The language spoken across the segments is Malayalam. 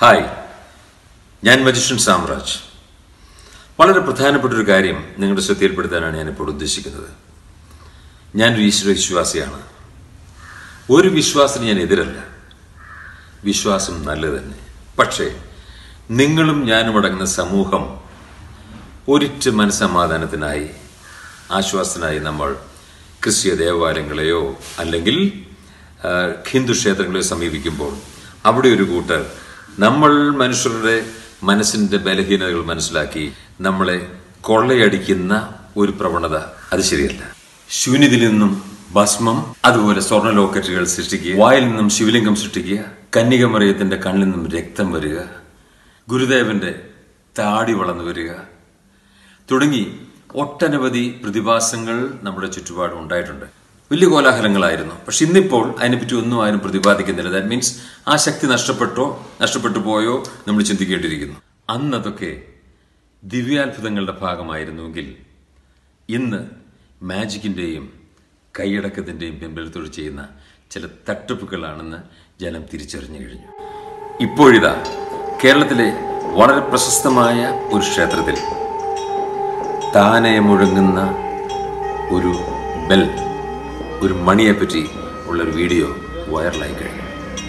ഹായ് ഞാൻ മജിഷ്യൻ സാമ്രാജ് വളരെ പ്രധാനപ്പെട്ട ഒരു കാര്യം നിങ്ങളുടെ ശ്രദ്ധയിൽപ്പെടുത്താനാണ് ഞാനിപ്പോൾ ഉദ്ദേശിക്കുന്നത് ഞാനൊരു ഈശ്വര വിശ്വാസിയാണ് ഒരു വിശ്വാസത്തിന് ഞാൻ എതിരല്ല വിശ്വാസം നല്ലത് തന്നെ പക്ഷേ നിങ്ങളും ഞാനും അടങ്ങുന്ന സമൂഹം ഒരിറ്റ് മനസ്സമാധാനത്തിനായി ആശ്വാസത്തിനായി നമ്മൾ ക്രിസ്തീയ ദേവാലയങ്ങളെയോ അല്ലെങ്കിൽ ആ, ഹിന്ദു ക്ഷേത്രങ്ങളെയോ സമീപിക്കുമ്പോൾ അവിടെ ഒരു കൂട്ടർ നമ്മൾ മനുഷ്യരുടെ മനസ്സിന്റെ ബലഹീനതകൾ മനസ്സിലാക്കി നമ്മളെ കൊള്ളയടിക്കുന്ന ഒരു പ്രവണത അത് ശരിയല്ല ശൂന്യതയിൽ നിന്നും ഭസ്മം അതുപോലെ സ്വർണ്ണ ലോക്കറ്റുകൾ സൃഷ്ടിക്കുക വായിൽ നിന്നും ശിവലിംഗം സൃഷ്ടിക്കുക കന്യകമറിയത്തിന്റെ കണ്ണിൽ നിന്നും രക്തം വരിക ഗുരുദേവന്റെ താടി വളർന്നു വരിക തുടങ്ങി ഒട്ടനവധി പ്രതിഭാസങ്ങൾ നമ്മുടെ ചുറ്റുപാടും ഉണ്ടായിട്ടുണ്ട് വലിയ കോലാഹലങ്ങളായിരുന്നു പക്ഷെ ഇന്നിപ്പോൾ അതിനെപ്പറ്റി ഒന്നും ആരും പ്രതിപാദിക്കുന്നില്ല ദാറ്റ് മീൻസ് ആ ശക്തി നഷ്ടപ്പെട്ടോ നഷ്ടപ്പെട്ടു പോയോ നമ്മൾ ചിന്തിക്കേണ്ടിയിരിക്കുന്നു അന്ന് അതൊക്കെ ദിവ്യാത്ഭുതങ്ങളുടെ ഭാഗമായിരുന്നുവെങ്കിൽ ഇന്ന് മാജിക്കിന്റെയും കൈയടക്കത്തിന്റെയും പിൻബലത്തോട് ചെയ്യുന്ന ചില തട്ടിപ്പുകളാണെന്ന് ജനം തിരിച്ചറിഞ്ഞു കഴിഞ്ഞു ഇപ്പോഴിതാ കേരളത്തിലെ വളരെ പ്രശസ്തമായ ഒരു ക്ഷേത്രത്തിൽ താനെ മുഴങ്ങുന്ന ഒരു ബെൽ ഒരു മണിയെപ്പറ്റി ഉള്ളൊരു വീഡിയോ വൈറലായി കഴിഞ്ഞു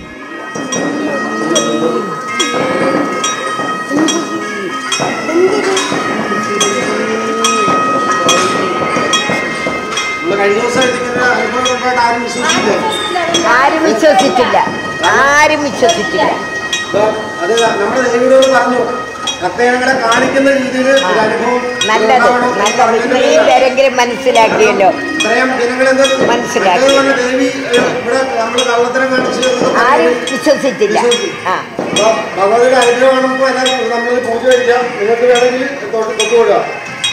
നമ്മള് കഴിഞ്ഞ ദിവസം ഇതിങ്ങനെ അനുഭവം ഉണ്ടായിട്ട് ആരും വിശ്വസിച്ചില്ല ആരും വിശ്വസിച്ചില്ല ആരും വിശ്വസിച്ചില്ല അപ്പൊ അത് നമ്മുടെ ദേവിയോട് പറഞ്ഞു കത്തയങ്ങളെ കാണിക്കുന്ന രീതിയിൽ ഒരു അനുഭവം നല്ലത് ഉണ്ടാവണം എന്ന് നല്ലത് പറഞ്ഞതിന് ഇത്രയും പേരെങ്കിലും മനസ്സിലാക്കിയല്ലോ ഇത്രയും ജനങ്ങളെന്ത് മനസ്സിലാക്കി. മറ്റേത് പറഞ്ഞ ദേവി ഏഹ്, ഇവിടെ നമ്മള് കള്ളത്തരം കാണിച്ച് എന്നൊക്കെ ആരും പറഞ്ഞ് വിശ്വസിച്ചില്ല ആ അപ്പൊ ഭഗവതിയുടെ അനുഗ്രഹമാണിപ്പോ എല്ലാവരും നമ്മൾ പൂജ കഴിക്കാം നിങ്ങൾക്ക് വേണമെങ്കിൽ തൊട്ട് തൊട്ടുകൊടുക്കാം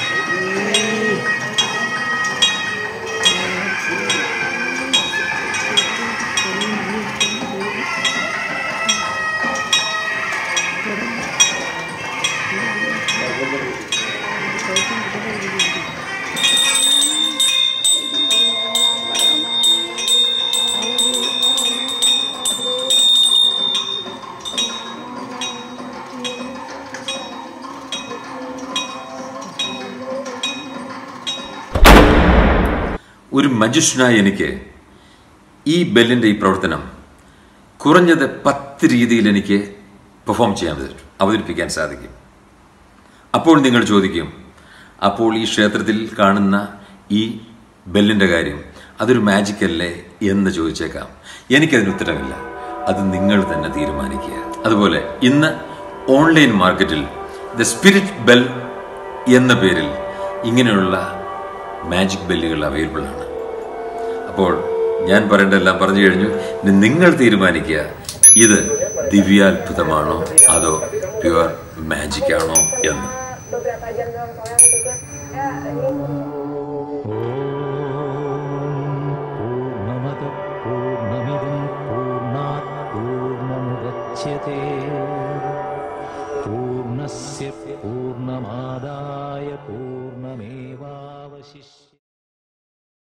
ഒരു മജിഷ്യനായ എനിക്ക് ഈ ബെല്ലിന്റെ ഈ പ്രവർത്തനം കുറഞ്ഞത് പത്ത് രീതിയിൽ എനിക്ക് പെർഫോം ചെയ്യാൻ പറ്റും അവതരിപ്പിക്കാൻ സാധിക്കും അപ്പോൾ നിങ്ങൾ ചോദിക്കും അപ്പോൾ ഈ ക്ഷേത്രത്തിൽ കാണുന്ന ഈ ബെല്ലിന്റെ കാര്യം അതൊരു മാജിക് അല്ലേ എന്ന് ചോദിച്ചേക്കാം എനിക്കതിന് ഉത്തരമില്ല അത് നിങ്ങൾ തന്നെ തീരുമാനിക്കുക അതുപോലെ ഇന്ന് ഓൺലൈൻ മാർക്കറ്റിൽ ദ സ്പിരിറ്റ് ബെൽ എന്ന പേരിൽ ഇങ്ങനെയുള്ള മാജിക് ബെല്ലുകൾ അവൈലബിൾ ആണ് അപ്പോൾ ഞാൻ പറയേണ്ടതെല്ലാം പറഞ്ഞു കഴിഞ്ഞു ഇനി നിങ്ങൾ തീരുമാനിക്കുക ഇത് ദിവ്യാത്ഭുതമാണോ അതോ പ്യുവർ മാജിക് ആണോ എന്ന് पूर्णमदः पूर्णमिदं पूर्णात् पूर्णमुदच्यते पूर्णस्य पूर्णमादाय पूर्णमेव